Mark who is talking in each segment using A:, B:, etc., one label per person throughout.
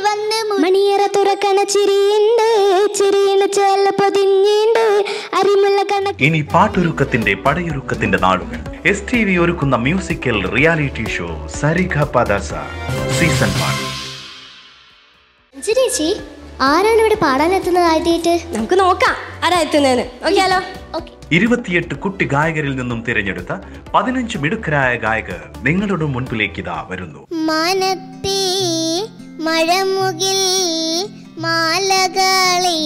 A: വന്ന് മണിയറ തുറക്കണ ചിരിയുണ്ട് ചിരിയിന് ചേല പൊതിഞ്ഞിണ്ട് അരിമുള്ള കണക്ക്
B: ഇനി പാട്ടൊരുക്കത്തിന്റെ പടയൊരുക്കത്തിന്റെ നാളുകൾ എസ് ടി വി ഒരുക്കുന്ന musical reality show Sariga Padasa season one
A: ചേച്ചി ആരാണ് ഇവിടെ പാടാനെത്തുന്നത് ആദ്യമായിട്ട്
C: നമുക്ക് നോക്കാം ആരാ എത്തുന്നതെന്ന് നോക്കിയാലോ
A: ഓക്കെ
B: ഇരുപത്തിയെട്ട് കുട്ടി ഗായകരിൽ നിന്നും തിരഞ്ഞെടുത്ത പതിനഞ്ച് മിടുക്കരായ ഗായകർ നിങ്ങളുടെ മുൻപിലേക്ക് ഇതാ വരുന്നു
A: മനത്തേ മഴമുകിൽ മാലകളെ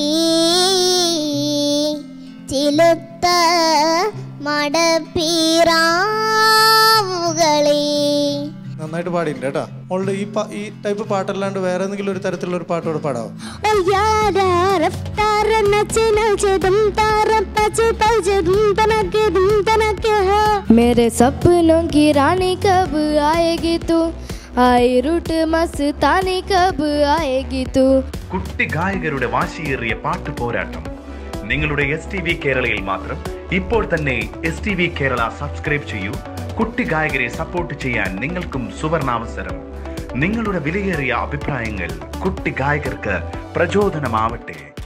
A: ചിലുത്ത മടപ്പീറാവുകളെ
D: നന്നായിട്ട് പാടിയിട്ടുണ്ട് കേട്ടോ മോളുടെ ഈ പാ- ഈ ടൈപ്പ് പാട്ടല്ലാണ്ട് വേറെ ഏതെങ്കിലും ഒരു തരത്തിലുള്ള ഒരു പാട്ടോട് പാടാവോ
A: ओ यारा रफ्तार नचे नचे दुम तारा पचे पचे दुम तनके दुम तनके हो
C: मेरे सपनों की रानी कब आएगी तू आई रूट मस्तानी कब आएगी तू
B: കുട്ടി ഗായകരുടെ വാശിയേറിയ പാട്ട് പോരാട്ടം നിങ്ങളുടെ എസ് ടി വി കേരളയിൽ മാത്രം ഇപ്പോൾ തന്നെ S T V Kerala subscribe ചെയ്യൂ കുട്ടി ഗായകരെ സപ്പോർട്ട് ചെയ്യാൻ നിങ്ങൾക്കും സുവർണാവസരം നിങ്ങളുടെ വിലയേറിയ അഭിപ്രായങ്ങൾ കുട്ടി ഗായകർക്ക് പ്രചോദനമാവട്ടെ